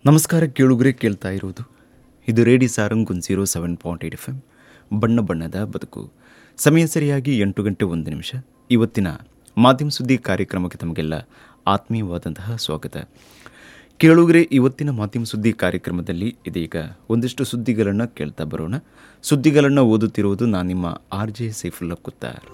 ನಮಸ್ಕಾರ ಕೇಳುಗರೆ ಕೇಳ್ತಾ ಇರೋದು ಇದು radio Sarang one zero seven point eight F M ಬಣ್ಣ ಬಣ್ಣದ ಬದುಕು ಸಮಯ ಸರಿಯಾಗಿ ಎಂಟು ಗಂಟೆ ಒಂದು ನಿಮಿಷ ಇವತ್ತಿನ ಮಾಧ್ಯಮ ಸುದ್ದಿ ಕಾರ್ಯಕ್ರಮಕ್ಕೆ ತಮಗೆಲ್ಲ ಆತ್ಮೀಯವಾದಂತಹ ಸ್ವಾಗತ ಕೇಳುಗರೆ ಇವತ್ತಿನ ಮಾಧ್ಯಮ ಸುದ್ದಿ ಕಾರ್ಯಕ್ರಮದಲ್ಲಿ ಇದೀಗ ಒಂದಿಷ್ಟು ಸುದ್ದಿಗಳನ್ನು ಕೇಳ್ತಾ ಬರೋಣ ಸುದ್ದಿಗಳನ್ನು ಓದುತ್ತಿರುವುದು ನಾನು ನಿಮ್ಮ R J Saifulla Kuttar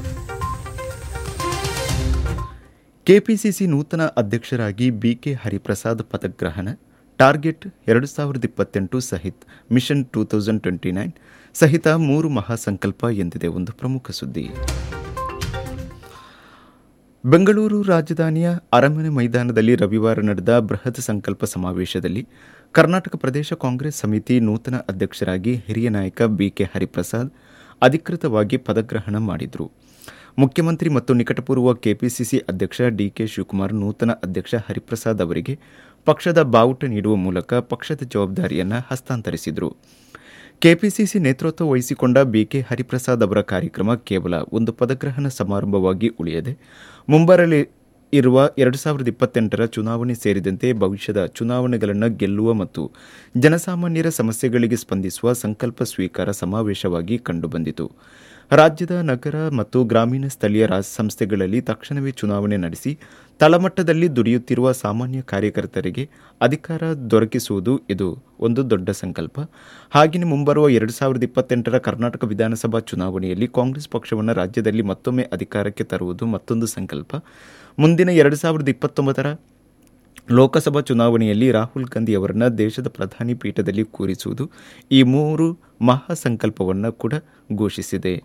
KPCC ನೂತನ ಅಧ್ಯಕ್ಷರಾಗಿ ಬಿಕೆ ಹರಿಪ್ರಸಾದ್ ಪದಗ್ರಹಣ ಟಾರ್ಗೆಟ್ ಎರಡು ಸಾವಿರದ ಇಪ್ಪತ್ತೆಂಟು ಸಹಿತ್ mission two thousand twenty nine ಸಹಿತ ಮೂರು ಮಹಾಸಂಕಲ್ಪ ಎಂದಿದೆ ಒಂದು ಪ್ರಮುಖ ಸುದ್ದಿ ಬೆಂಗಳೂರು ರಾಜಧಾನಿಯ ಅರಮನೆ ಮೈದಾನದಲ್ಲಿ ರವಿವಾರ ನಡೆದ ಬೃಹತ್ ಸಂಕಲ್ಪ ಸಮಾವೇಶದಲ್ಲಿ ಕರ್ನಾಟಕ ಪ್ರದೇಶ ಕಾಂಗ್ರೆಸ್ ಸಮಿತಿ ನೂತನ ಅಧ್ಯಕ್ಷರಾಗಿ ಹಿರಿಯ ನಾಯಕ ಬಿಕೆ ಹರಿಪ್ರಸಾದ್ ಅಧಿಕೃತವಾಗಿ ಪದಗ್ರಹಣ ಮಾಡಿದರು ಮುಖ್ಯಮಂತ್ರಿ ಮತ್ತು ನಿಕಟಪೂರ್ವ ಕೆಪಿಸಿಸಿ ಅಧ್ಯಕ್ಷ ಡಿಕೆ ಶಿವಕುಮಾರ್ ನೂತನ ಅಧ್ಯಕ್ಷ ಹರಿಪ್ರಸಾದ್ ಅವರಿಗೆ ಪಕ್ಷದ ಬಾವುಟ ನೀಡುವ ಮೂಲಕ ಪಕ್ಷದ ಜವಾಬ್ದಾರಿಯನ್ನು ಹಸ್ತಾಂತರಿಸಿದರು ಕೆಪಿಸಿಸಿ ನೇತೃತ್ವ ವಹಿಸಿಕೊಂಡ ಬಿಕೆ ಹರಿಪ್ರಸಾದ್ ಅವರ ಕಾರ್ಯಕ್ರಮ ಕೇವಲ ಒಂದು ಪದಗ್ರಹಣ ಸಮಾರಂಭವಾಗಿ ಉಳಿಯದೆ ಮುಂಬರಲಿ ಇರುವ ಎರಡು ಸಾವಿರದ ಇಪ್ಪತ್ತೆಂಟರ ಚುನಾವಣೆ ಸೇರಿದಂತೆ ಭವಿಷ್ಯದ ಚುನಾವಣೆಗಳನ್ನು ಗೆಲ್ಲುವ ಮತ್ತು ಜನಸಾಮಾನ್ಯರ ಸಮಸ್ಯೆಗಳಿಗೆ ಸ್ಪಂದಿಸುವ ಸಂಕಲ್ಪ ಸ್ವೀಕಾರ ಸಮಾವೇಶವಾಗಿ ಕಂಡುಬಂದಿತು ರಾಜ್ಯದ ನಗರ ಮತ್ತು ಗ್ರಾಮೀಣ ಸ್ಥಳೀಯ ರಾಜ್ ಸಂಸ್ಥೆಗಳಲ್ಲಿ ತಕ್ಷಣವೇ ಚುನಾವಣೆ ನಡೆಸಿ ತಳಮಟ್ಟದಲ್ಲಿ ದುಡಿಯುತ್ತಿರುವ ಸಾಮಾನ್ಯ ಕಾರ್ಯಕರ್ತರಿಗೆ ಅಧಿಕಾರ ದೊರಕಿಸುವುದು ಇದು ಒಂದು ದೊಡ್ಡ ಸಂಕಲ್ಪ ಹಾಗೆಯೇ ಮುಂಬರುವ ಎರಡು ಸಾವಿರದ ಇಪ್ಪತ್ತೆಂಟರ ಕರ್ನಾಟಕ ವಿಧಾನಸಭಾ ಚುನಾವಣೆಯಲ್ಲಿ ಕಾಂಗ್ರೆಸ್ ಪಕ್ಷವನ್ನು ರಾಜ್ಯದಲ್ಲಿ ಮತ್ತೊಮ್ಮೆ ಅಧಿಕಾರಕ್ಕೆ ತರುವುದು ಮತ್ತೊಂದು ಸಂಕಲ್ಪ ಮುಂದಿನ ಎರಡು ಸಾವಿರದ ಇಪ್ಪತ್ತೊಂಬತ್ತರ ಲೋಕಸಭಾ ಚುನಾವಣೆಯಲ್ಲಿ ರಾಹುಲ್ ಗಾಂಧಿ ಅವರನ್ನು ದೇಶದ ಪ್ರಧಾನಿ ಪೀಠದಲ್ಲಿ ಕೂರಿಸುವುದು ಈ ಮೂರು ಮಹಾಸಂಕಲ್ಪವನ್ನು ಕೂಡ ಘೋಷಿಸಿದೆ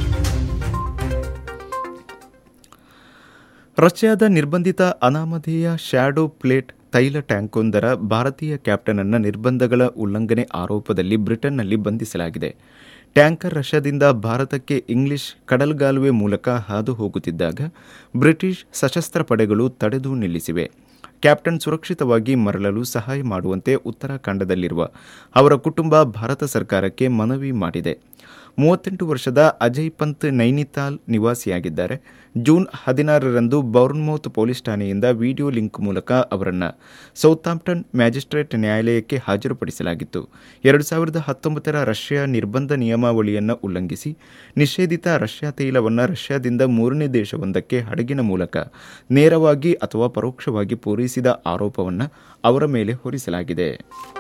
ರಷ್ಯಾದ ನಿರ್ಬಂಧಿತ ಅನಾಮಧೇಯ ಶ್ಯಾಡೋ ಪ್ಲೇಟ್ ತೈಲ ಟ್ಯಾಂಕ್ವೊಂದರ ಭಾರತೀಯ ಕ್ಯಾಪ್ಟನ್ ಅನ್ನ ನಿರ್ಬಂಧಗಳ ಉಲ್ಲಂಘನೆ ಆರೋಪದಲ್ಲಿ ಬ್ರಿಟನ್ನಲ್ಲಿ ಬಂಧಿಸಲಾಗಿದೆ ಟ್ಯಾಂಕರ್ ರಷ್ಯಾದಿಂದ ಭಾರತಕ್ಕೆ ಇಂಗ್ಲಿಷ್ ಕಡಲ್ಗಾಲುವೆ ಮೂಲಕ ಹಾದು ಹೋಗುತ್ತಿದ್ದಾಗ ಬ್ರಿಟಿಷ್ ಸಶಸ್ತ್ರ ಪಡೆಗಳು ತಡೆದು ನಿಲ್ಲಿಸಿವೆ ಕ್ಯಾಪ್ಟನ್ ಸುರಕ್ಷಿತವಾಗಿ ಮರಳಲು ಸಹಾಯ ಮಾಡುವಂತೆ ಉತ್ತರಾಖಂಡದಲ್ಲಿರುವ ಅವರ ಕುಟುಂಬ ಭಾರತ ಸರ್ಕಾರಕ್ಕೆ ಮನವಿ ಮಾಡಿದೆ ಮೂವತ್ತೆಂಟು ವರ್ಷದ ಅಜಯ್ ಪಂತ್ ನೈನಿತಾಲ್ ನಿವಾಸಿಯಾಗಿದ್ದಾರೆ ಜೂನ್ ಹದಿನಾರರಂದು ಬೌರ್ನ್ಮೌತ್ ಪೊಲೀಸ್ ಠಾಣೆಯಿಂದ ವಿಡಿಯೋ ಲಿಂಕ್ ಮೂಲಕ ಅವರನ್ನು ಸೌತಾಂಪ್ಟನ್ ಮ್ಯಾಜಿಸ್ಟ್ರೇಟ್ ನ್ಯಾಯಾಲಯಕ್ಕೆ ಹಾಜರುಪಡಿಸಲಾಗಿತ್ತು ಎರಡು ಸಾವಿರದ ಹತ್ತೊಂಬತ್ತರ ರಷ್ಯಾ ನಿರ್ಬಂಧ ನಿಯಮಾವಳಿಯನ್ನು ಉಲ್ಲಂಘಿಸಿ ನಿಷೇಧಿತ ರಷ್ಯಾ ತೈಲವನ್ನು ರಷ್ಯಾದಿಂದ ಮೂರನೇ ದೇಶವೊಂದಕ್ಕೆ ಹಡಗಿನ ಮೂಲಕ ನೇರವಾಗಿ ಅಥವಾ ಪರೋಕ್ಷವಾಗಿ ಪೂರೈಸಿದ ಆರೋಪವನ್ನು ಅವರ ಮೇಲೆ ಹೊರಿಸಲಾಗಿದೆ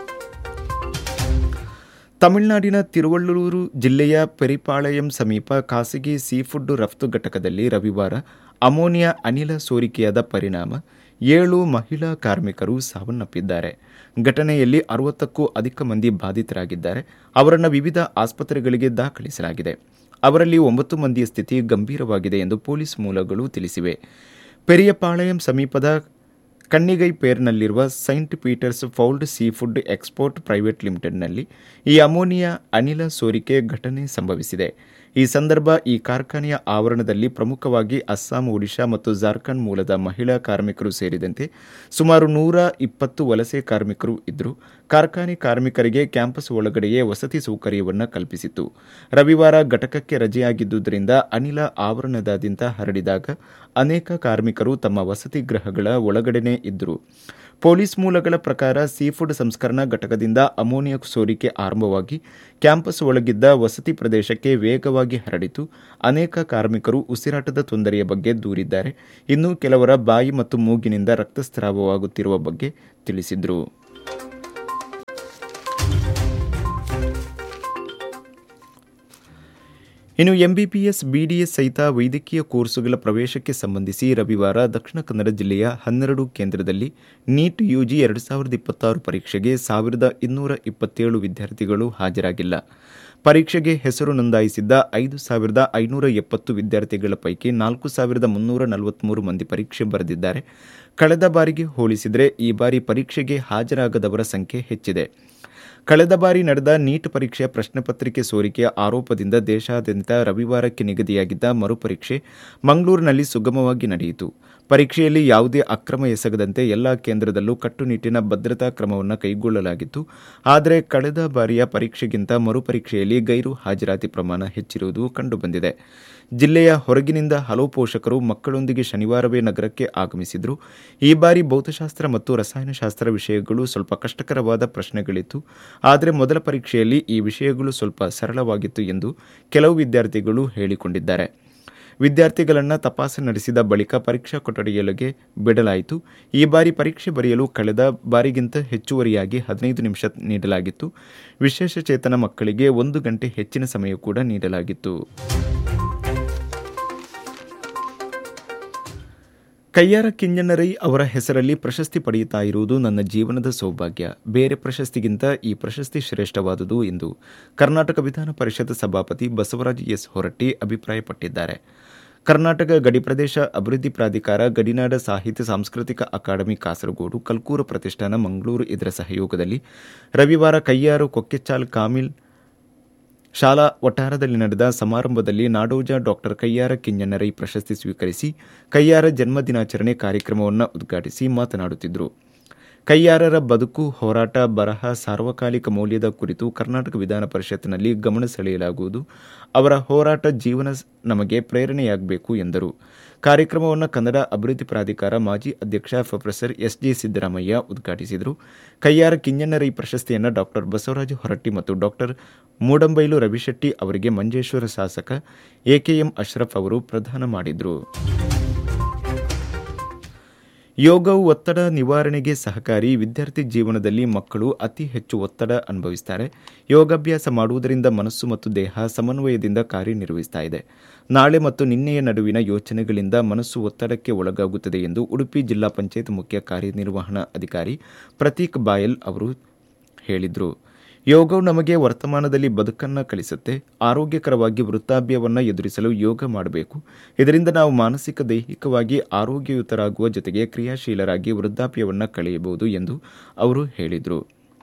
ತಮಿಳುನಾಡಿನ ತಿರುವಳ್ಳೂರು ಜಿಲ್ಲೆಯ ಪೆರಿಪಾಳಯಂ ಸಮೀಪ ಖಾಸಗಿ ಸೀಫುಡ್ ರಫ್ತು ಘಟಕದಲ್ಲಿ ರವಿವಾರ ಅಮೋನಿಯಾ ಅನಿಲ ಸೋರಿಕೆಯಾದ ಪರಿಣಾಮ ಏಳು ಮಹಿಳಾ ಕಾರ್ಮಿಕರು ಸಾವನ್ನಪ್ಪಿದ್ದಾರೆ ಘಟನೆಯಲ್ಲಿ ಅರವತ್ತಕ್ಕೂ ಅಧಿಕ ಮಂದಿ ಬಾಧಿತರಾಗಿದ್ದಾರೆ ಅವರನ್ನು ವಿವಿಧ ಆಸ್ಪತ್ರೆಗಳಿಗೆ ದಾಖಲಿಸಲಾಗಿದೆ ಅವರಲ್ಲಿ ಒಂಬತ್ತು ಮಂದಿಯ ಸ್ಥಿತಿ ಗಂಭೀರವಾಗಿದೆ ಎಂದು ಪೊಲೀಸ್ ಮೂಲಗಳು ತಿಳಿಸಿವೆ ಪೆರಿಯಪಾಳಯಂ ಸಮೀಪದ ಕಣ್ಣಿಗೈಪೇರ್ನಲ್ಲಿರುವ ಸೈಂಟ್ ಪೀಟರ್ಸ್ ಫೌಲ್ಡ್ ಸೀಫುಡ್ ಎಕ್ಸ್ಪೋರ್ಟ್ ಪ್ರೈವೇಟ್ ಲಿಮಿಟೆಡ್ನಲ್ಲಿ ಈ ಅಮೋನಿಯಾ ಅನಿಲ ಸೋರಿಕೆ ಘಟನೆ ಸಂಭವಿಸಿದೆ ಈ ಸಂದರ್ಭ ಈ ಕಾರ್ಖಾನೆಯ ಆವರಣದಲ್ಲಿ ಪ್ರಮುಖವಾಗಿ ಅಸ್ಸಾಂ ಒಡಿಶಾ ಮತ್ತು ಜಾರ್ಖಂಡ್ ಮೂಲದ ಮಹಿಳಾ ಕಾರ್ಮಿಕರು ಸೇರಿದಂತೆ ಸುಮಾರು ನೂರ ಇಪ್ಪತ್ತು ವಲಸೆ ಕಾರ್ಮಿಕರು ಇದ್ದರು ಕಾರ್ಖಾನೆ ಕಾರ್ಮಿಕರಿಗೆ ಕ್ಯಾಂಪಸ್ ಒಳಗಡೆಯೇ ವಸತಿ ಸೌಕರ್ಯವನ್ನು ಕಲ್ಪಿಸಿತ್ತು ರವಿವಾರ ಘಟಕಕ್ಕೆ ರಜೆಯಾಗಿದ್ದುದರಿಂದ ಅನಿಲ ಆವರಣದಾದ್ಯಂತ ಹರಡಿದಾಗ ಅನೇಕ ಕಾರ್ಮಿಕರು ತಮ್ಮ ವಸತಿ ಗೃಹಗಳ ಒಳಗಡೆನೇ ಇದ್ದರು ಪೊಲೀಸ್ ಮೂಲಗಳ ಪ್ರಕಾರ ಸೀಫುಡ್ ಸಂಸ್ಕರಣಾ ಘಟಕದಿಂದ ಅಮೋನಿಯಾ ಸೋರಿಕೆ ಆರಂಭವಾಗಿ ಕ್ಯಾಂಪಸ್ ಒಳಗಿದ್ದ ವಸತಿ ಪ್ರದೇಶಕ್ಕೆ ವೇಗವಾಗಿ ಹರಡಿತು ಅನೇಕ ಕಾರ್ಮಿಕರು ಉಸಿರಾಟದ ತೊಂದರೆಯ ಬಗ್ಗೆ ದೂರಿದ್ದಾರೆ ಇನ್ನು ಕೆಲವರ ಬಾಯಿ ಮತ್ತು ಮೂಗಿನಿಂದ ರಕ್ತಸ್ರಾವವಾಗುತ್ತಿರುವ ಬಗ್ಗೆ ತಿಳಿಸಿದರು ಇನ್ನು ಎಂಬಿಬಿಎಸ್ ಬಿಡಿಎಸ್ ಸಹಿತ ವೈದ್ಯಕೀಯ ಕೋರ್ಸುಗಳ ಪ್ರವೇಶಕ್ಕೆ ಸಂಬಂಧಿಸಿ ರವಿವಾರ ದಕ್ಷಿಣ ಕನ್ನಡ ಜಿಲ್ಲೆಯ ಹನ್ನೆರಡು ಕೇಂದ್ರದಲ್ಲಿ ನೀಟ್ ಯುಜಿ ಎರಡು ಸಾವಿರದ ಇಪ್ಪತ್ತಾರು ಪರೀಕ್ಷೆಗೆ ಸಾವಿರದ ಇನ್ನೂರ ಇಪ್ಪತ್ತೇಳು ವಿದ್ಯಾರ್ಥಿಗಳು ಹಾಜರಾಗಿಲ್ಲ ಪರೀಕ್ಷೆಗೆ ಹೆಸರು ನೋಂದಾಯಿಸಿದ್ದ ಐದು ಸಾವಿರದ ಐನೂರ ಎಪ್ಪತ್ತು ವಿದ್ಯಾರ್ಥಿಗಳ ಪೈಕಿ ನಾಲ್ಕು ಸಾವಿರದ ಮುನ್ನೂರ ನಲವತ್ಮೂರು ಮಂದಿ ಪರೀಕ್ಷೆ ಬರೆದಿದ್ದಾರೆ ಕಳೆದ ಬಾರಿಗೆ ಹೋಲಿಸಿದರೆ ಈ ಬಾರಿ ಪರೀಕ್ಷೆಗೆ ಹಾಜರಾಗದವರ ಸಂಖ್ಯೆ ಹೆಚ್ಚಿದೆ ಕಳೆದ ಬಾರಿ ನಡೆದ ನೀಟ್ ಪರೀಕ್ಷೆಯ ಪ್ರಶ್ನೆ ಪತ್ರಿಕೆ ಸೋರಿಕೆಯ ಆರೋಪದಿಂದ ದೇಶಾದ್ಯಂತ ರವಿವಾರಕ್ಕೆ ನಿಗದಿಯಾಗಿದ್ದ ಮರುಪರೀಕ್ಷೆ ಮಂಗಳೂರಿನಲ್ಲಿ ಸುಗಮವಾಗಿ ನಡೆಯಿತು ಪರೀಕ್ಷೆಯಲ್ಲಿ ಯಾವುದೇ ಅಕ್ರಮ ಎಸಗದಂತೆ ಎಲ್ಲಾ ಕೇಂದ್ರದಲ್ಲೂ ಕಟ್ಟುನಿಟ್ಟಿನ ಭದ್ರತಾ ಕ್ರಮವನ್ನು ಕೈಗೊಳ್ಳಲಾಗಿತ್ತು ಆದರೆ ಕಳೆದ ಬಾರಿಯ ಪರೀಕ್ಷೆಗಿಂತ ಮರುಪರೀಕ್ಷೆಯಲ್ಲಿ ಗೈರು ಹಾಜರಾತಿ ಪ್ರಮಾಣ ಹೆಚ್ಚಿರುವುದು ಕಂಡುಬಂದಿದೆ ಜಿಲ್ಲೆಯ ಹೊರಗಿನಿಂದ ಹಲವು ಪೋಷಕರು ಮಕ್ಕಳೊಂದಿಗೆ ಶನಿವಾರವೇ ನಗರಕ್ಕೆ ಆಗಮಿಸಿದ್ರು ಈ ಬಾರಿ ಭೌತಶಾಸ್ತ್ರ ಮತ್ತು ರಸಾಯನಶಾಸ್ತ್ರ ವಿಷಯಗಳು ಸ್ವಲ್ಪ ಕಷ್ಟಕರವಾದ ಪ್ರಶ್ನೆಗಳಿತ್ತು ಆದರೆ ಮೊದಲ ಪರೀಕ್ಷೆಯಲ್ಲಿ ಈ ವಿಷಯಗಳು ಸ್ವಲ್ಪ ಸರಳವಾಗಿತ್ತು ಎಂದು ಕೆಲವು ವಿದ್ಯಾರ್ಥಿಗಳು ಹೇಳಿಕೊಂಡಿದ್ದಾರೆ ವಿದ್ಯಾರ್ಥಿಗಳನ್ನು ತಪಾಸಣೆ ನಡೆಸಿದ ಬಳಿಕ ಪರೀಕ್ಷಾ ಕೊಠಡಿಯೊಳಗೆ ಬಿಡಲಾಯಿತು ಈ ಬಾರಿ ಪರೀಕ್ಷೆ ಬರೆಯಲು ಕಳೆದ ಬಾರಿಗಿಂತ ಹೆಚ್ಚುವರಿಯಾಗಿ ಹದಿನೈದು ನಿಮಿಷ ನೀಡಲಾಗಿತ್ತು ವಿಶೇಷ ಚೇತನ ಮಕ್ಕಳಿಗೆ ಒಂದು ಗಂಟೆ ಹೆಚ್ಚಿನ ಸಮಯ ಕೂಡ ನೀಡಲಾಗಿತ್ತು ಕಯ್ಯಾರ ಕಿಂಜಣ್ಣರೈ ಅವರ ಹೆಸರಲ್ಲಿ ಪ್ರಶಸ್ತಿ ಪಡೆಯುತ್ತಾ ಇರುವುದು ನನ್ನ ಜೀವನದ ಸೌಭಾಗ್ಯ ಬೇರೆ ಪ್ರಶಸ್ತಿಗಿಂತ ಈ ಪ್ರಶಸ್ತಿ ಶ್ರೇಷ್ಠವಾದುದು ಎಂದು ಕರ್ನಾಟಕ ವಿಧಾನ ಪರಿಷತ್ ಸಭಾಪತಿ ಬಸವರಾಜ್ ಎಸ್ ಹೊರಟ್ಟಿ ಅಭಿಪ್ರಾಯಪಟ್ಟಿದ್ದಾರೆ ಕರ್ನಾಟಕ ಗಡಿ ಪ್ರದೇಶ ಅಭಿವೃದ್ಧಿ ಪ್ರಾಧಿಕಾರ ಗಡಿನಾಡ ಸಾಹಿತ್ಯ ಸಾಂಸ್ಕೃತಿಕ ಅಕಾಡೆಮಿ ಕಾಸರಗೋಡು ಕಲ್ಕೂರು ಪ್ರತಿಷ್ಠಾನ ಮಂಗಳೂರು ಇದರ ಸಹಯೋಗದಲ್ಲಿ ರವಿವಾರ ಕಯ್ಯಾರು ಕೊಕ್ಕೆಚಾಲ್ ಕಾಮಿಲ್ ಶಾಲಾ ವಠಾರದಲ್ಲಿ ನಡೆದ ಸಮಾರಂಭದಲ್ಲಿ ನಾಡೋಜ ಡಾಕ್ಟರ್ ಕಯ್ಯಾರ ಕಿಂಜಣ್ಣರೈ ಪ್ರಶಸ್ತಿ ಸ್ವೀಕರಿಸಿ ಕಯ್ಯಾರ ಜನ್ಮದಿನಾಚರಣೆ ಕಾರ್ಯಕ್ರಮವನ್ನು ಉದ್ಘಾಟಿಸಿ ಮಾತನಾಡುತ್ತಿದ್ದರು ಕಯ್ಯಾರರ ಬದುಕು ಹೋರಾಟ ಬರಹ ಸಾರ್ವಕಾಲಿಕ ಮೌಲ್ಯದ ಕುರಿತು ಕರ್ನಾಟಕ ವಿಧಾನ ಪರಿಷತ್ನಲ್ಲಿ ಗಮನ ಸೆಳೆಯಲಾಗುವುದು ಅವರ ಹೋರಾಟ ಜೀವನ ನಮಗೆ ಪ್ರೇರಣೆಯಾಗಬೇಕು ಎಂದರು ಕಾರ್ಯಕ್ರಮವನ್ನು ಕನ್ನಡ ಅಭಿವೃದ್ಧಿ ಪ್ರಾಧಿಕಾರ ಮಾಜಿ ಅಧ್ಯಕ್ಷ ಪ್ರೊಫೆಸರ್ ಎಸ್ ಜಿ ಸಿದ್ದರಾಮಯ್ಯ ಉದ್ಘಾಟಿಸಿದರು ಕಯ್ಯಾರ ಕಿಂಜಣ್ಣರೈ ಪ್ರಶಸ್ತಿಯನ್ನು ಡಾಕ್ಟರ್ ಬಸವರಾಜ ಹೊರಟ್ಟಿ ಮತ್ತು ಡಾಕ್ಟರ್ ಮೂಡಂಬೈಲು ರವಿಶೆಟ್ಟಿ ಅವರಿಗೆ ಮಂಜೇಶ್ವರ ಶಾಸಕ ಎಕೆಎಂ ಅಶ್ರಫ್ ಅವರು ಪ್ರದಾನ ಮಾಡಿದರು ಯೋಗವು ಒತ್ತಡ ನಿವಾರಣೆಗೆ ಸಹಕಾರಿ ವಿದ್ಯಾರ್ಥಿ ಜೀವನದಲ್ಲಿ ಮಕ್ಕಳು ಅತಿ ಹೆಚ್ಚು ಒತ್ತಡ ಅನುಭವಿಸುತ್ತಾರೆ ಯೋಗಾಭ್ಯಾಸ ಮಾಡುವುದರಿಂದ ಮನಸ್ಸು ಮತ್ತು ದೇಹ ಸಮನ್ವಯದಿಂದ ಕಾರ್ಯನಿರ್ವಹಿಸ್ತಾ ಇದೆ ನಾಳೆ ಮತ್ತು ನಿನ್ನೆಯ ನಡುವಿನ ಯೋಚನೆಗಳಿಂದ ಮನಸ್ಸು ಒತ್ತಡಕ್ಕೆ ಒಳಗಾಗುತ್ತದೆ ಎಂದು ಉಡುಪಿ ಜಿಲ್ಲಾ ಪಂಚಾಯತ್ ಮುಖ್ಯ ಕಾರ್ಯನಿರ್ವಹಣಾ ಅಧಿಕಾರಿ ಪ್ರತೀಕ್ ಬಾಯಲ್ ಅವರು ಹೇಳಿದರು ಯೋಗವು ನಮಗೆ ವರ್ತಮಾನದಲ್ಲಿ ಬದುಕನ್ನು ಕಲಿಸುತ್ತೆ ಆರೋಗ್ಯಕರವಾಗಿ ವೃತ್ತಾಭ್ಯವನ್ನು ಎದುರಿಸಲು ಯೋಗ ಮಾಡಬೇಕು ಇದರಿಂದ ನಾವು ಮಾನಸಿಕ ದೈಹಿಕವಾಗಿ ಆರೋಗ್ಯಯುತರಾಗುವ ಜೊತೆಗೆ ಕ್ರಿಯಾಶೀಲರಾಗಿ ವೃದ್ಧಾಪ್ಯವನ್ನು ಕಳೆಯಬಹುದು ಎಂದು ಅವರು ಹೇಳಿದರು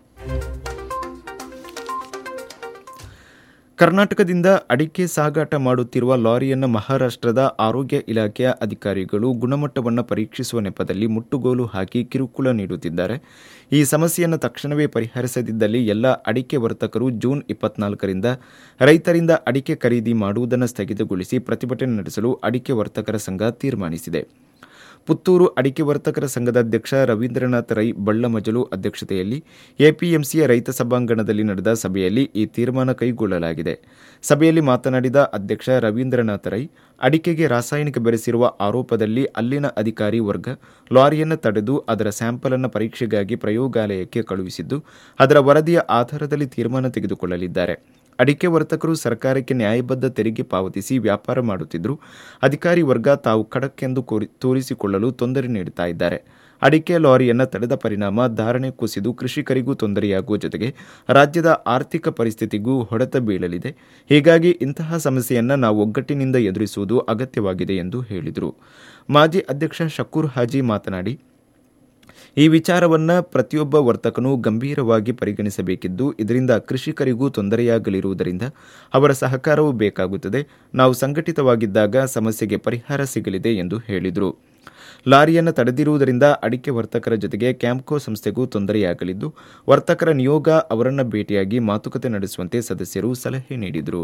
ಕರ್ನಾಟಕದಿಂದ ಅಡಿಕೆ ಸಾಗಾಟ ಮಾಡುತ್ತಿರುವ ಲಾರಿಯನ್ನು ಮಹಾರಾಷ್ಟ್ರದ ಆರೋಗ್ಯ ಇಲಾಖೆಯ ಅಧಿಕಾರಿಗಳು ಗುಣಮಟ್ಟವನ್ನು ಪರೀಕ್ಷಿಸುವ ನೆಪದಲ್ಲಿ ಮುಟ್ಟುಗೋಲು ಹಾಕಿ ಕಿರುಕುಳ ನೀಡುತ್ತಿದ್ದಾರೆ ಈ ಸಮಸ್ಯೆಯನ್ನು ತಕ್ಷಣವೇ ಪರಿಹರಿಸದಿದ್ದಲ್ಲಿ ಎಲ್ಲ ಅಡಿಕೆ ವರ್ತಕರು ಜೂನ್ ಇಪ್ಪತ್ನಾಲ್ಕರಿಂದ ರೈತರಿಂದ ಅಡಿಕೆ ಖರೀದಿ ಮಾಡುವುದನ್ನು ಸ್ಥಗಿತಗೊಳಿಸಿ ಪ್ರತಿಭಟನೆ ನಡೆಸಲು ಅಡಿಕೆ ವರ್ತಕರ ಸಂಘ ತೀರ್ಮಾನಿಸಿದೆ ಪುತ್ತೂರು ಅಡಿಕೆ ವರ್ತಕರ ಸಂಘದ ಅಧ್ಯಕ್ಷ ರವೀಂದ್ರನಾಥ್ ರೈ ಬಳ್ಳಮಜಲು ಅಧ್ಯಕ್ಷತೆಯಲ್ಲಿ ಎಪಿಎಂಸಿಯ ರೈತ ಸಭಾಂಗಣದಲ್ಲಿ ನಡೆದ ಸಭೆಯಲ್ಲಿ ಈ ತೀರ್ಮಾನ ಕೈಗೊಳ್ಳಲಾಗಿದೆ ಸಭೆಯಲ್ಲಿ ಮಾತನಾಡಿದ ಅಧ್ಯಕ್ಷ ರವೀಂದ್ರನಾಥ್ ರೈ ಅಡಿಕೆಗೆ ರಾಸಾಯನಿಕ ಬೆರೆಸಿರುವ ಆರೋಪದಲ್ಲಿ ಅಲ್ಲಿನ ಅಧಿಕಾರಿ ವರ್ಗ ಲಾರಿಯನ್ನು ತಡೆದು ಅದರ ಸ್ಯಾಂಪಲ್ ಅನ್ನು ಪರೀಕ್ಷೆಗಾಗಿ ಪ್ರಯೋಗಾಲಯಕ್ಕೆ ಕಳುಹಿಸಿದ್ದು ಅದರ ವರದಿಯ ಆಧಾರದಲ್ಲಿ ತೀರ್ಮಾನ ತೆಗೆದುಕೊಳ್ಳಲಿದ್ದಾರೆ ಅಡಿಕೆ ವರ್ತಕರು ಸರ್ಕಾರಕ್ಕೆ ನ್ಯಾಯಬದ್ಧ ತೆರಿಗೆ ಪಾವತಿಸಿ ವ್ಯಾಪಾರ ಮಾಡುತ್ತಿದ್ದರು ಅಧಿಕಾರಿ ವರ್ಗ ತಾವು ಖಡಕ್ಕೆಂದು ಕೋರಿ ತೋರಿಸಿಕೊಳ್ಳಲು ತೊಂದರೆ ನೀಡುತ್ತಾ ಇದ್ದಾರೆ ಅಡಿಕೆ ಲಾರಿಯನ್ನು ತಡೆದ ಪರಿಣಾಮ ಧಾರಣೆ ಕುಸಿದು ಕೃಷಿಕರಿಗೂ ತೊಂದರೆಯಾಗುವ ಜೊತೆಗೆ ರಾಜ್ಯದ ಆರ್ಥಿಕ ಪರಿಸ್ಥಿತಿಗೂ ಹೊಡೆತ ಬೀಳಲಿದೆ ಹೀಗಾಗಿ ಇಂತಹ ಸಮಸ್ಯೆಯನ್ನು ನಾವು ಒಗ್ಗಟ್ಟಿನಿಂದ ಎದುರಿಸುವುದು ಅಗತ್ಯವಾಗಿದೆ ಎಂದು ಹೇಳಿದರು ಮಾಜಿ ಅಧ್ಯಕ್ಷ ಶಕೂರ್ ಹಾಜಿ ಮಾತನಾಡಿ ಈ ವಿಚಾರವನ್ನು ಪ್ರತಿಯೊಬ್ಬ ವರ್ತಕನೂ ಗಂಭೀರವಾಗಿ ಪರಿಗಣಿಸಬೇಕಿದ್ದು ಇದರಿಂದ ಕೃಷಿಕರಿಗೂ ತೊಂದರೆಯಾಗಲಿರುವುದರಿಂದ ಅವರ ಸಹಕಾರವೂ ಬೇಕಾಗುತ್ತದೆ ನಾವು ಸಂಘಟಿತವಾಗಿದ್ದಾಗ ಸಮಸ್ಯೆಗೆ ಪರಿಹಾರ ಸಿಗಲಿದೆ ಎಂದು ಹೇಳಿದರು ಲಾರಿಯನ್ನು ತಡೆದಿರುವುದರಿಂದ ಅಡಿಕೆ ವರ್ತಕರ ಜೊತೆಗೆ ಕ್ಯಾಂಪ್ಕೋ ಸಂಸ್ಥೆಗೂ ತೊಂದರೆಯಾಗಲಿದ್ದು ವರ್ತಕರ ನಿಯೋಗ ಅವರನ್ನು ಭೇಟಿಯಾಗಿ ಮಾತುಕತೆ ನಡೆಸುವಂತೆ ಸದಸ್ಯರು ಸಲಹೆ ನೀಡಿದರು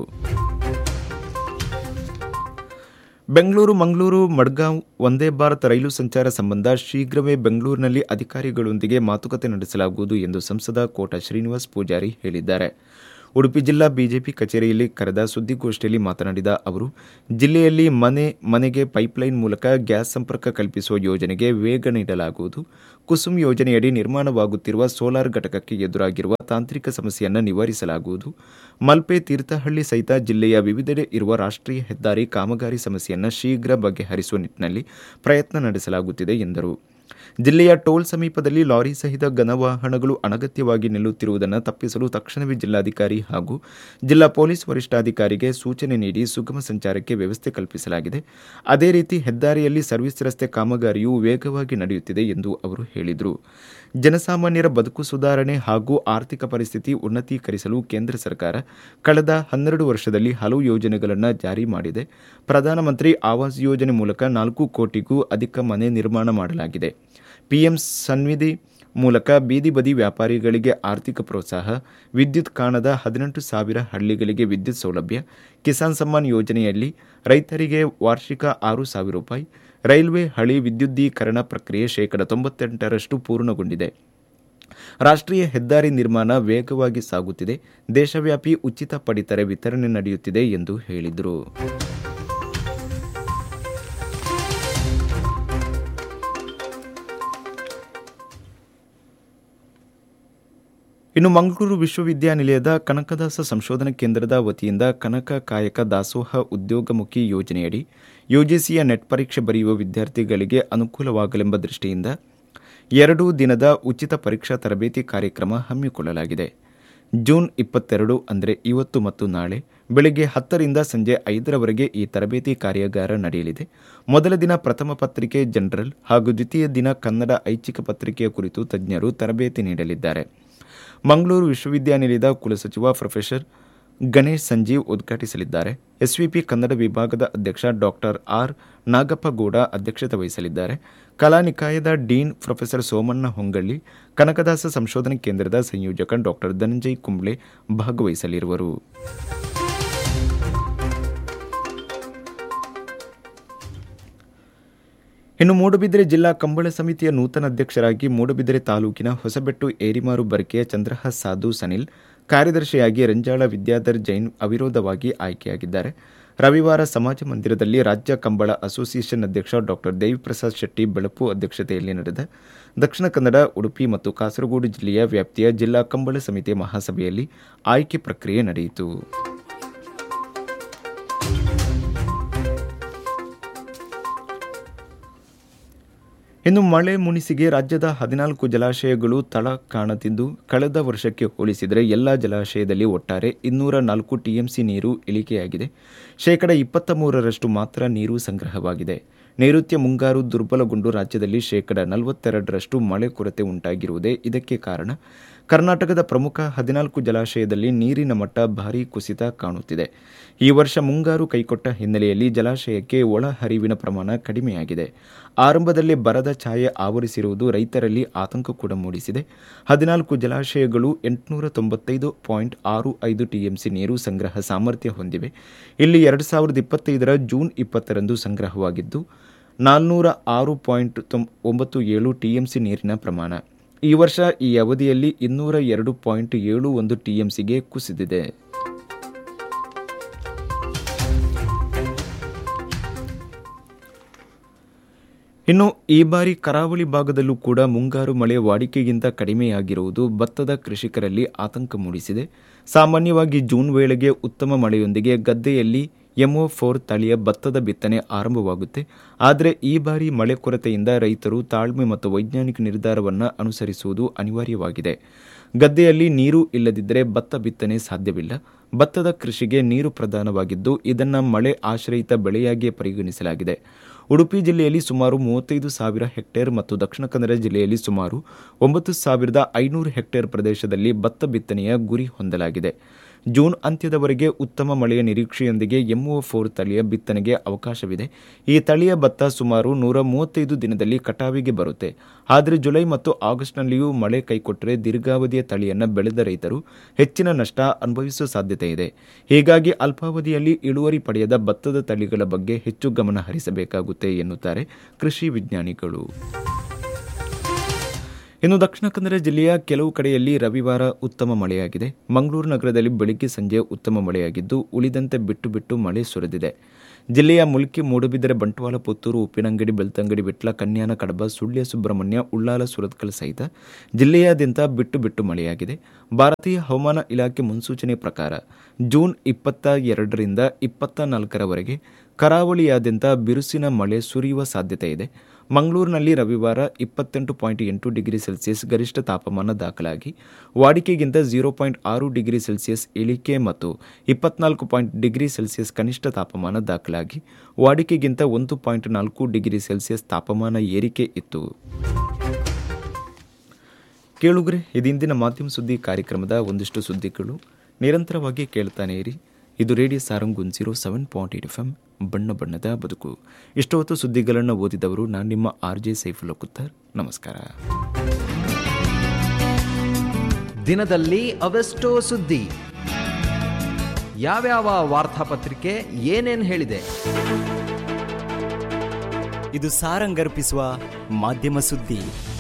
ಬೆಂಗಳೂರು ಮಂಗಳೂರು ಮಡ್ಗಾಂವ್ ವಂದೇ ಭಾರತ್ ರೈಲು ಸಂಚಾರ ಸಂಬಂಧ ಶೀಘ್ರವೇ ಬೆಂಗಳೂರಿನಲ್ಲಿ ಅಧಿಕಾರಿಗಳೊಂದಿಗೆ ಮಾತುಕತೆ ನಡೆಸಲಾಗುವುದು ಎಂದು ಸಂಸದ ಕೋಟ ಶ್ರೀನಿವಾಸ್ ಪೂಜಾರಿ ಹೇಳಿದ್ದಾರೆ ಉಡುಪಿ ಜಿಲ್ಲಾ ಬಿಜೆಪಿ ಕಚೇರಿಯಲ್ಲಿ ಕರೆದ ಸುದ್ದಿಗೋಷ್ಠಿಯಲ್ಲಿ ಮಾತನಾಡಿದ ಅವರು ಜಿಲ್ಲೆಯಲ್ಲಿ ಮನೆ ಮನೆಗೆ ಪೈಪ್ಲೈನ್ ಮೂಲಕ ಗ್ಯಾಸ್ ಸಂಪರ್ಕ ಕಲ್ಪಿಸುವ ಯೋಜನೆಗೆ ವೇಗ ನೀಡಲಾಗುವುದು ಕುಸುಮ್ ಯೋಜನೆಯಡಿ ನಿರ್ಮಾಣವಾಗುತ್ತಿರುವ ಸೋಲಾರ್ ಘಟಕಕ್ಕೆ ಎದುರಾಗಿರುವ ತಾಂತ್ರಿಕ ಸಮಸ್ಯೆಯನ್ನು ನಿವಾರಿಸಲಾಗುವುದು ಮಲ್ಪೆ ತೀರ್ಥಹಳ್ಳಿ ಸಹಿತ ಜಿಲ್ಲೆಯ ವಿವಿಧೆಡೆ ಇರುವ ರಾಷ್ಟ್ರೀಯ ಹೆದ್ದಾರಿ ಕಾಮಗಾರಿ ಸಮಸ್ಯೆಯನ್ನು ಶೀಘ್ರ ಬಗೆಹರಿಸುವ ನಿಟ್ಟಿನಲ್ಲಿ ಪ್ರಯತ್ನ ನಡೆಸಲಾಗುತ್ತಿದೆ ಎಂದರು ಜಿಲ್ಲೆಯ ಟೋಲ್ ಸಮೀಪದಲ್ಲಿ ಲಾರಿ ಸಹಿತ ಘನವಾಹನಗಳು ಅನಗತ್ಯವಾಗಿ ನಿಲ್ಲುತ್ತಿರುವುದನ್ನು ತಪ್ಪಿಸಲು ತಕ್ಷಣವೇ ಜಿಲ್ಲಾಧಿಕಾರಿ ಹಾಗೂ ಜಿಲ್ಲಾ ಪೊಲೀಸ್ ವರಿಷ್ಠಾಧಿಕಾರಿಗೆ ಸೂಚನೆ ನೀಡಿ ಸುಗಮ ಸಂಚಾರಕ್ಕೆ ವ್ಯವಸ್ಥೆ ಕಲ್ಪಿಸಲಾಗಿದೆ ಅದೇ ರೀತಿ ಹೆದ್ದಾರಿಯಲ್ಲಿ ಸರ್ವಿಸ್ ರಸ್ತೆ ಕಾಮಗಾರಿಯು ವೇಗವಾಗಿ ನಡೆಯುತ್ತಿದೆ ಎಂದು ಅವರು ಹೇಳಿದರು ಜನಸಾಮಾನ್ಯರ ಬದುಕು ಸುಧಾರಣೆ ಹಾಗೂ ಆರ್ಥಿಕ ಪರಿಸ್ಥಿತಿ ಉನ್ನತೀಕರಿಸಲು ಕೇಂದ್ರ ಸರ್ಕಾರ ಕಳೆದ ಹನ್ನೆರಡು ವರ್ಷದಲ್ಲಿ ಹಲವು ಯೋಜನೆಗಳನ್ನು ಜಾರಿ ಮಾಡಿದೆ ಪ್ರಧಾನಮಂತ್ರಿ ಆವಾಸ್ ಯೋಜನೆ ಮೂಲಕ ನಾಲ್ಕು ಕೋಟಿಗೂ ಅಧಿಕ ಮನೆ ನಿರ್ಮಾಣ ಮಾಡಲಾಗಿದೆ ಪಿಎಂ ಸನ್ನಿಧಿ ಮೂಲಕ ಬೀದಿ ಬದಿ ವ್ಯಾಪಾರಿಗಳಿಗೆ ಆರ್ಥಿಕ ಪ್ರೋತ್ಸಾಹ ವಿದ್ಯುತ್ ಕಾಣದ ಹದಿನೆಂಟು ಸಾವಿರ ಹಳ್ಳಿಗಳಿಗೆ ವಿದ್ಯುತ್ ಸೌಲಭ್ಯ ಕಿಸಾನ್ ಸಮ್ಮಾನ್ ಯೋಜನೆಯಲ್ಲಿ ರೈತರಿಗೆ ವಾರ್ಷಿಕ ಆರು ಸಾವಿರ ರೂಪಾಯಿ ರೈಲ್ವೆ ಹಳಿ ವಿದ್ಯುದ್ದೀಕರಣ ಪ್ರಕ್ರಿಯೆ ಶೇಕಡ ತೊಂಬತ್ತೆಂಟರಷ್ಟು ಪೂರ್ಣಗೊಂಡಿದೆ ರಾಷ್ಟ್ರೀಯ ಹೆದ್ದಾರಿ ನಿರ್ಮಾಣ ವೇಗವಾಗಿ ಸಾಗುತ್ತಿದೆ ದೇಶವ್ಯಾಪಿ ಉಚಿತ ಪಡಿತರ ವಿತರಣೆ ನಡೆಯುತ್ತಿದೆ ಎಂದು ಹೇಳಿದರು ಇನ್ನು ಮಂಗಳೂರು ವಿಶ್ವವಿದ್ಯಾನಿಲಯದ ಕನಕದಾಸ ಸಂಶೋಧನಾ ಕೇಂದ್ರದ ವತಿಯಿಂದ ಕನಕ ಕಾಯಕ ದಾಸೋಹ ಉದ್ಯೋಗಮುಖಿ ಯೋಜನೆಯಡಿ ಯುಜಿಸಿಯ ನೆಟ್ ಪರೀಕ್ಷೆ ಬರೆಯುವ ವಿದ್ಯಾರ್ಥಿಗಳಿಗೆ ಅನುಕೂಲವಾಗಲೆಂಬ ದೃಷ್ಟಿಯಿಂದ ಎರಡು ದಿನದ ಉಚಿತ ಪರೀಕ್ಷಾ ತರಬೇತಿ ಕಾರ್ಯಕ್ರಮ ಹಮ್ಮಿಕೊಳ್ಳಲಾಗಿದೆ ಜೂನ್ ಇಪ್ಪತ್ತೆರಡು ಅಂದರೆ ಇವತ್ತು ಮತ್ತು ನಾಳೆ ಬೆಳಗ್ಗೆ ಹತ್ತರಿಂದ ಸಂಜೆ ಐದರವರೆಗೆ ಈ ತರಬೇತಿ ಕಾರ್ಯಾಗಾರ ನಡೆಯಲಿದೆ ಮೊದಲ ದಿನ ಪ್ರಥಮ ಪತ್ರಿಕೆ ಜನರಲ್ ಹಾಗೂ ದ್ವಿತೀಯ ದಿನ ಕನ್ನಡ ಐಚ್ಛಿಕ ಪತ್ರಿಕೆಯ ಕುರಿತು ತಜ್ಞರು ತರಬೇತಿ ನೀಡಲಿದ್ದಾರೆ ಮಂಗಳೂರು ವಿಶ್ವವಿದ್ಯಾನಿಲಯದ ಕುಲಸಚಿವ ಪ್ರೊಫೆಸರ್ ಗಣೇಶ್ ಸಂಜೀವ್ ಉದ್ಘಾಟಿಸಲಿದ್ದಾರೆ ಎಸ್ವಿಪಿ ಕನ್ನಡ ವಿಭಾಗದ ಅಧ್ಯಕ್ಷ ಡಾಕ್ಟರ್ ಆರ್ ನಾಗಪ್ಪಗೌಡ ಅಧ್ಯಕ್ಷತೆ ವಹಿಸಲಿದ್ದಾರೆ ಕಲಾ ನಿಕಾಯದ ಡೀನ್ ಪ್ರೊಫೆಸರ್ ಸೋಮಣ್ಣ ಹೊಂಗಳ್ಳಿ ಕನಕದಾಸ ಸಂಶೋಧನಾ ಕೇಂದ್ರದ ಸಂಯೋಜಕ ಡಾಕ್ಟರ್ ಧನಂಜಯ್ ಕುಂಬ್ಳೆ ಭಾಗವಹಿಸಲಿರುವರು ಇನ್ನು ಮೂಡುಬಿದಿರೆ ಜಿಲ್ಲಾ ಕಂಬಳ ಸಮಿತಿಯ ನೂತನ ಅಧ್ಯಕ್ಷರಾಗಿ ಮೂಡುಬಿದಿರೆ ತಾಲೂಕಿನ ಹೊಸಬೆಟ್ಟು ಏರಿಮಾರು ಬರ್ಕೆಯ ಚಂದ್ರಹಾಸ್ ಸಾಧು ಸನಿಲ್ ಕಾರ್ಯದರ್ಶಿಯಾಗಿ ರಂಜಾಳ ವಿದ್ಯಾಧರ್ ಜೈನ್ ಅವಿರೋಧವಾಗಿ ಆಯ್ಕೆಯಾಗಿದ್ದಾರೆ ರವಿವಾರ ಸಮಾಜ ಮಂದಿರದಲ್ಲಿ ರಾಜ್ಯ ಕಂಬಳ ಅಸೋಸಿಯೇಷನ್ ಅಧ್ಯಕ್ಷ ಡಾಕ್ಟರ್ ದೇವಿಪ್ರಸಾದ್ ಶೆಟ್ಟಿ ಬೆಳಪು ಅಧ್ಯಕ್ಷತೆಯಲ್ಲಿ ನಡೆದ ದಕ್ಷಿಣ ಕನ್ನಡ ಉಡುಪಿ ಮತ್ತು ಕಾಸರಗೋಡು ಜಿಲ್ಲೆಯ ವ್ಯಾಪ್ತಿಯ ಜಿಲ್ಲಾ ಕಂಬಳ ಸಮಿತಿಯ ಮಹಾಸಭೆಯಲ್ಲಿ ಆಯ್ಕೆ ಪ್ರಕ್ರಿಯೆ ನಡೆಯಿತು ಇನ್ನು ಮಳೆ ಮುನಿಸಿಗೆ ರಾಜ್ಯದ ಹದಿನಾಲ್ಕು ಜಲಾಶಯಗಳು ತಳ ಕಾಣುತ್ತಿದ್ದು ಕಳೆದ ವರ್ಷಕ್ಕೆ ಹೋಲಿಸಿದರೆ ಎಲ್ಲ ಜಲಾಶಯದಲ್ಲಿ ಒಟ್ಟಾರೆ ಇನ್ನೂರ ನಾಲ್ಕು ಟಿಎಂಸಿ ನೀರು ಇಳಿಕೆಯಾಗಿದೆ ಶೇಕಡ ಇಪ್ಪತ್ತ ಮೂರರಷ್ಟು ಮಾತ್ರ ನೀರು ಸಂಗ್ರಹವಾಗಿದೆ ನೈಋತ್ಯ ಮುಂಗಾರು ದುರ್ಬಲಗೊಂಡು ರಾಜ್ಯದಲ್ಲಿ ಶೇಕಡ ನಲವತ್ತೆರಡರಷ್ಟು ಮಳೆ ಕೊರತೆ ಉಂಟಾಗಿರುವುದೇ ಇದಕ್ಕೆ ಕಾರಣ ಕರ್ನಾಟಕದ ಪ್ರಮುಖ ಹದಿನಾಲ್ಕು ಜಲಾಶಯದಲ್ಲಿ ನೀರಿನ ಮಟ್ಟ ಭಾರೀ ಕುಸಿತ ಕಾಣುತ್ತಿದೆ ಈ ವರ್ಷ ಮುಂಗಾರು ಕೈಕೊಟ್ಟ ಹಿನ್ನೆಲೆಯಲ್ಲಿ ಜಲಾಶಯಕ್ಕೆ ಒಳಹರಿವಿನ ಪ್ರಮಾಣ ಕಡಿಮೆಯಾಗಿದೆ ಆರಂಭದಲ್ಲಿ ಬರದ ಛಾಯೆ ಆವರಿಸಿರುವುದು ರೈತರಲ್ಲಿ ಆತಂಕ ಕೂಡ ಮೂಡಿಸಿದೆ ಹದಿನಾಲ್ಕು ಜಲಾಶಯಗಳು ಎಂಟುನೂರ ತೊಂಬತ್ತೈದು ಪಾಯಿಂಟ್ ಆರು ಐದು ಟಿಎಂಸಿ ನೀರು ಸಂಗ್ರಹ ಸಾಮರ್ಥ್ಯ ಹೊಂದಿವೆ ಇಲ್ಲಿ ಎರಡು ಸಾವಿರದ ಇಪ್ಪತ್ತೈದರ ಜೂನ್ ಇಪ್ಪತ್ತರಂದು ಸಂಗ್ರಹವಾಗಿದ್ದು ನಾಲ್ನೂರ ಆರು ಪಾಯಿಂಟ್ ತೊಂ ಒಂಬತ್ತು ಏಳು ಟಿಎಂಸಿ ನೀರಿನ ಪ್ರಮಾಣ ಈ ವರ್ಷ ಈ ಅವಧಿಯಲ್ಲಿ ಇನ್ನೂರ ಎರಡು ಪಾಯಿಂಟ್ ಏಳು ಒಂದು ಟಿಎಂಸಿಗೆ ಕುಸಿದಿದೆ ಇನ್ನು ಈ ಬಾರಿ ಕರಾವಳಿ ಭಾಗದಲ್ಲೂ ಕೂಡ ಮುಂಗಾರು ಮಳೆ ವಾಡಿಕೆಗಿಂತ ಕಡಿಮೆಯಾಗಿರುವುದು ಭತ್ತದ ಕೃಷಿಕರಲ್ಲಿ ಆತಂಕ ಮೂಡಿಸಿದೆ ಸಾಮಾನ್ಯವಾಗಿ ಜೂನ್ ವೇಳೆಗೆ ಉತ್ತಮ ಮಳೆಯೊಂದಿಗೆ ಗದ್ದೆಯಲ್ಲಿ ಎಂಒ ಫೋರ್ ತಳಿಯ ಭತ್ತದ ಬಿತ್ತನೆ ಆರಂಭವಾಗುತ್ತೆ ಆದರೆ ಈ ಬಾರಿ ಮಳೆ ಕೊರತೆಯಿಂದ ರೈತರು ತಾಳ್ಮೆ ಮತ್ತು ವೈಜ್ಞಾನಿಕ ನಿರ್ಧಾರವನ್ನು ಅನುಸರಿಸುವುದು ಅನಿವಾರ್ಯವಾಗಿದೆ ಗದ್ದೆಯಲ್ಲಿ ನೀರು ಇಲ್ಲದಿದ್ದರೆ ಭತ್ತ ಬಿತ್ತನೆ ಸಾಧ್ಯವಿಲ್ಲ ಭತ್ತದ ಕೃಷಿಗೆ ನೀರು ಪ್ರಧಾನವಾಗಿದ್ದು ಇದನ್ನು ಮಳೆ ಆಶ್ರಯಿತ ಬೆಳೆಯಾಗಿಯೇ ಪರಿಗಣಿಸಲಾಗಿದೆ ಉಡುಪಿ ಜಿಲ್ಲೆಯಲ್ಲಿ ಸುಮಾರು ಮೂವತ್ತೈದು ಸಾವಿರ ಹೆಕ್ಟೇರ್ ಮತ್ತು ದಕ್ಷಿಣ ಕನ್ನಡ ಜಿಲ್ಲೆಯಲ್ಲಿ ಸುಮಾರು ಒಂಬತ್ತು ಸಾವಿರದ ಐನೂರು ಹೆಕ್ಟೇರ್ ಪ್ರದೇಶದಲ್ಲಿ ಭತ್ತ ಬಿತ್ತನೆಯ ಗುರಿ ಹೊಂದಲಾಗಿದೆ ಜೂನ್ ಅಂತ್ಯದವರೆಗೆ ಉತ್ತಮ ಮಳೆಯ ನಿರೀಕ್ಷೆಯೊಂದಿಗೆ ಎಂಒ ಫೋರ್ ತಳಿಯ ಬಿತ್ತನೆಗೆ ಅವಕಾಶವಿದೆ ಈ ತಳಿಯ ಭತ್ತ ಸುಮಾರು ನೂರ ಮೂವತ್ತೈದು ದಿನದಲ್ಲಿ ಕಟಾವಿಗೆ ಬರುತ್ತೆ ಆದರೆ ಜುಲೈ ಮತ್ತು ಆಗಸ್ಟ್ನಲ್ಲಿಯೂ ಮಳೆ ಕೈಕೊಟ್ಟರೆ ದೀರ್ಘಾವಧಿಯ ತಳಿಯನ್ನು ಬೆಳೆದ ರೈತರು ಹೆಚ್ಚಿನ ನಷ್ಟ ಅನುಭವಿಸುವ ಸಾಧ್ಯತೆ ಇದೆ ಹೀಗಾಗಿ ಅಲ್ಪಾವಧಿಯಲ್ಲಿ ಇಳುವರಿ ಪಡೆಯದ ಭತ್ತದ ತಳಿಗಳ ಬಗ್ಗೆ ಹೆಚ್ಚು ಗಮನ ಹರಿಸಬೇಕಾಗುತ್ತೆ ಎನ್ನುತ್ತಾರೆ ಕೃಷಿ ವಿಜ್ಞಾನಿಗಳು ಇನ್ನು ದಕ್ಷಿಣ ಕನ್ನಡ ಜಿಲ್ಲೆಯ ಕೆಲವು ಕಡೆಯಲ್ಲಿ ರವಿವಾರ ಉತ್ತಮ ಮಳೆಯಾಗಿದೆ ಮಂಗಳೂರು ನಗರದಲ್ಲಿ ಬೆಳಿಗ್ಗೆ ಸಂಜೆ ಉತ್ತಮ ಮಳೆಯಾಗಿದ್ದು ಉಳಿದಂತೆ ಬಿಟ್ಟು ಬಿಟ್ಟು ಮಳೆ ಸುರಿದಿದೆ ಜಿಲ್ಲೆಯ ಮುಲ್ಕಿ ಮೂಡುಬಿದಿರೆ ಬಂಟ್ವಾಳ ಪುತ್ತೂರು ಉಪ್ಪಿನಂಗಡಿ ಬೆಳ್ತಂಗಡಿ ವಿಟ್ಲ ಕನ್ಯಾನ ಕಡಬ ಸುಳ್ಯ ಸುಬ್ರಹ್ಮಣ್ಯ ಉಳ್ಳಾಲ ಸುರತ್ಕಲ್ ಸಹಿತ ಜಿಲ್ಲೆಯಾದ್ಯಂತ ಬಿಟ್ಟು ಬಿಟ್ಟು ಮಳೆಯಾಗಿದೆ ಭಾರತೀಯ ಹವಾಮಾನ ಇಲಾಖೆ ಮುನ್ಸೂಚನೆ ಪ್ರಕಾರ ಜೂನ್ ಇಪ್ಪತ್ತ ಎರಡರಿಂದ ಇಪ್ಪತ್ತ ನಾಲ್ಕರವರೆಗೆ ಕರಾವಳಿಯಾದ್ಯಂತ ಬಿರುಸಿನ ಮಳೆ ಸುರಿಯುವ ಸಾಧ್ಯತೆ ಇದೆ ಮಂಗಳೂರಿನಲ್ಲಿ ರವಿವಾರ ಇಪ್ಪತ್ತೆಂಟು ಪಾಯಿಂಟ್ ಎಂಟು ಡಿಗ್ರಿ ಸೆಲ್ಸಿಯಸ್ ಗರಿಷ್ಠ ತಾಪಮಾನ ದಾಖಲಾಗಿ ವಾಡಿಕೆಗಿಂತ ಝೀರೋ ಪಾಯಿಂಟ್ ಆರು ಡಿಗ್ರಿ ಸೆಲ್ಸಿಯಸ್ ಇಳಿಕೆ ಮತ್ತು ಇಪ್ಪತ್ನಾಲ್ಕು ಪಾಯಿಂಟ್ ಡಿಗ್ರಿ ಸೆಲ್ಸಿಯಸ್ ಕನಿಷ್ಠ ತಾಪಮಾನ ದಾಖಲಾಗಿ ವಾಡಿಕೆಗಿಂತ ಒಂದು ಪಾಯಿಂಟ್ ನಾಲ್ಕು ಡಿಗ್ರಿ ಸೆಲ್ಸಿಯಸ್ ತಾಪಮಾನ ಏರಿಕೆ ಇತ್ತು ಕೇಳುಗರೆ ಇದಿಂದಿನ ಮಾಧ್ಯಮ ಸುದ್ದಿ ಕಾರ್ಯಕ್ರಮದ ಒಂದಿಷ್ಟು ಸುದ್ದಿಗಳು ನಿರಂತರವಾಗಿ ಕೇಳ್ತಾನೆ ಇರಿ ಇದು radio Sarang one zero seven point eight F M ಬಣ್ಣ ಬಣ್ಣದ ಬದುಕು ಇಷ್ಟೊತ್ತು ಸುದ್ದಿಗಳನ್ನು ಓದಿದವರು ನಾನು ನಿಮ್ಮ ಆರ್ ಜೆ ಸೈಫುಲ್ಲ ಕುತ್ತರ್ ನಮಸ್ಕಾರ ದಿನದಲ್ಲಿ ಅವೆಷ್ಟೋ ಸುದ್ದಿ ಯಾವ್ಯಾವ ವಾರ್ತಾಪತ್ರಿಕೆ ಏನೇನ್ ಹೇಳಿದೆ ಇದು ಸಾರಂಗರ್ಪಿಸುವ ಮಾಧ್ಯಮ ಸುದ್ದಿ